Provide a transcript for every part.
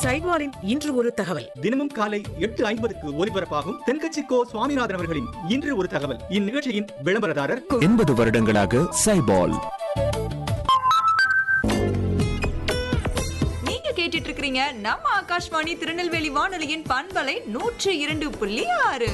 சைவாரின் இன்று ஒரு தகவல் தினமும் காலை எட்டு ஐம்பதுக்கு ஒலிபரப்பாகும் தென்கட்சி கோ சுவாமிநாதன் அவர்களின் இன்று ஒரு தகவல் இந்நிகழ்ச்சியின் விளம்பரதாரர் எண்பது வருடங்களாக சைபால் நீங்க கேட்டுட்டு இருக்கிறீங்க நம்ம ஆகாஷ்வாணி திருநெல்வேலி வானொலியின் பண்பலை நூற்று இரண்டு புள்ளி ஆறு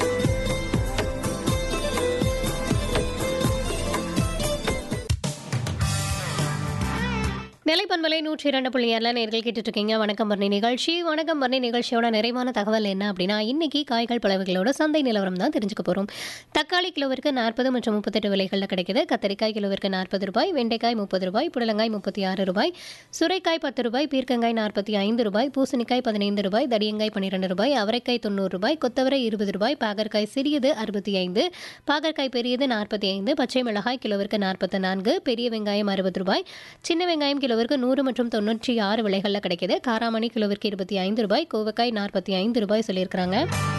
நிலைப்பண்பலை நூற்றி இரண்டு புள்ளி ஏழில் நேர்கள் கேட்டுட்டு இருக்கீங்க வணக்கம் பர்ணி நிகழ்ச்சி வணக்கம் பர்ணி நிகழ்ச்சியோட நிறைவான தகவல் என்ன அப்படின்னா இன்னைக்கு காய்கள் பழவைகளோட சந்தை நிலவரம் தான் தெரிஞ்சுக்க போகிறோம் தக்காளி கிலோவிற்கு நாற்பது மற்றும் முப்பத்தெட்டு விலைகளில் கிடைக்குது கத்தரிக்காய் கிலோவிற்கு நாற்பது ரூபாய் வெண்டைக்காய் முப்பது ரூபாய் புடலங்காய் முப்பத்தி ஆறு ரூபாய் சுரைக்காய் பத்து ரூபாய் பீர்க்கங்காய் நாற்பத்தி ஐந்து ரூபாய் பூசணிக்காய் பதினைந்து ரூபாய் தடியங்காய் பன்னிரெண்டு ரூபாய் அவரைக்காய் தொண்ணூறு ரூபாய் கொத்தவரை இருபது ரூபாய் பாகற்காய் சிறியது அறுபத்தி ஐந்து பாகற்காய் பெரியது நாற்பத்தி ஐந்து பச்சை மிளகாய் கிலோவிற்கு நாற்பத்தி நான்கு பெரிய வெங்காயம் அறுபது ரூபாய் சின்ன வெங்காயம் கிலோவிற்கு நூறு மற்றும் தொண்ணூற்றி ஆறு விலைகளில் கிடைக்குது காராமணி கிலோவிற்கு இருபத்தி ஐந்து ரூபாய் கோவக்காய் நாற்பத்தி ஐந்து ரூபாய் சொல்லியிருக்கிறாங்க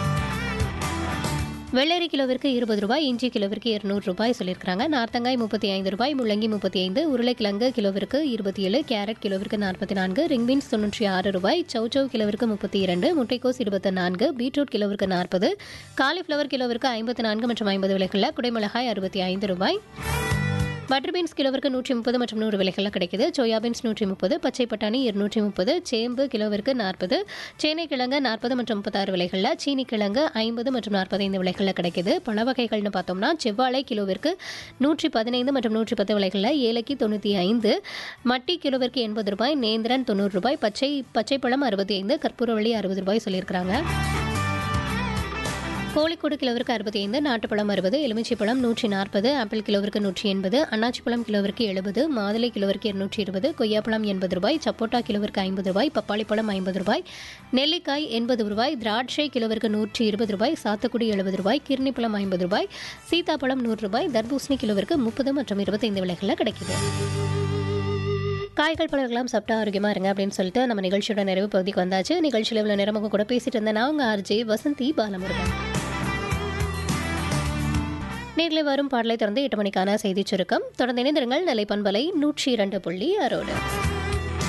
வெள்ளரி கிலோவிற்கு இருபது ரூபாய் இஞ்சி கிலோவிற்கு இருநூறு ரூபாய் சொல்லியிருக்கிறாங்க நார்த்தங்காய் முப்பத்தி ஐந்து ரூபாய் முள்ளங்கி முப்பத்தி ஐந்து உருளைக்கிழங்கு கிலோவிற்கு இருபத்தி ஏழு கேரட் கிலோவிற்கு நாற்பத்தி நான்கு ரிங் பீன்ஸ் தொண்ணூற்றி ஆறு ரூபாய் சௌச்சௌ கிலோவிற்கு முப்பத்தி இரண்டு முட்டைக்கோஸ் இருபத்தி நான்கு பீட்ரூட் கிலோவிற்கு நாற்பது காலிஃப்ளவர் கிலோவிற்கு ஐம்பத்தி நான்கு மற்றும் ஐம்பது விலைகளில் குடைமிளகாய் அறுபத்தி ஐந்து ரூபாய் பட்டர் பீன்ஸ் கிலோவிற்கு நூற்றி முப்பது மற்றும் நூறு விலைகளில் கிடைக்குது சோயா பீன்ஸ் நூற்றி முப்பது பச்சை பட்டாணி இருநூற்றி முப்பது சேம்பு கிலோவிற்கு நாற்பது சேனை கிழங்கு நாற்பது மற்றும் முப்பத்தாறு விலைகளில் சீனி கிழங்கு ஐம்பது மற்றும் நாற்பத்தைந்து விலைகளில் கிடைக்குது பழ வகைகள்னு பார்த்தோம்னா செவ்வாழை கிலோவிற்கு நூற்றி பதினைந்து மற்றும் நூற்றி பத்து விலைகளில் ஏலக்கி தொண்ணூற்றி ஐந்து மட்டி கிலோவிற்கு எண்பது ரூபாய் நேந்திரன் தொண்ணூறு ரூபாய் பச்சை பச்சை பழம் அறுபத்தி ஐந்து கற்பூரவள்ளி அறுபது ரூபாய் சொல்லியிருக்கிறாங்க கோழிக்கூடு கிலோவிற்கு அறுபத்தி ஐந்து நாட்டுப்பழம் அறுபது எலுமிச்சை பழம் நூற்றி நாற்பது ஆப்பிள் கிலோவிற்கு நூற்றி எண்பது அன்னாச்சி பழம் கிலோவிற்கு எழுபது மாதுளை கிலோவிற்கு இருநூற்றி இருபது கொய்யாப்பழம் எண்பது ரூபாய் சப்போட்டா கிலோவிற்கு ஐம்பது ரூபாய் பப்பாளி பழம் ஐம்பது ரூபாய் நெல்லிக்காய் எண்பது ரூபாய் திராட்சை கிலோவிற்கு நூற்றி இருபது ரூபாய் சாத்துக்குடி எழுபது ரூபாய் கிர்ணிப்பழம் ஐம்பது ரூபாய் சீதாப்பழம் நூறு ரூபாய் தர்பூசணி கிலோவிற்கு முப்பது மற்றும் இருபத்தைந்து விலைகளில் கிடைக்குது காய்கள் பழங்களாம் சாப்பிட்டா ஆரோக்கியமாக இருங்க அப்படின்னு சொல்லிட்டு நம்ம நிகழ்ச்சியோட நிறைவு பகுதிக்கு வந்தாச்சு நிகழ்ச்சியில் இவ்வளோ நேரமாக கூட பேசிட்டு இருந்தேன் நான் உங்கள் ஆர்ஜே வசந்தி பாலமுருகன் நேரில் வரும் பாடலை தொடர்ந்து எட்டு மணிக்கான செய்திச் சுருக்கம் தொடர்ந்து இணைந்திருங்கள் நிலை பண்பலை நூற்றி இரண்டு புள்ளி அரோடு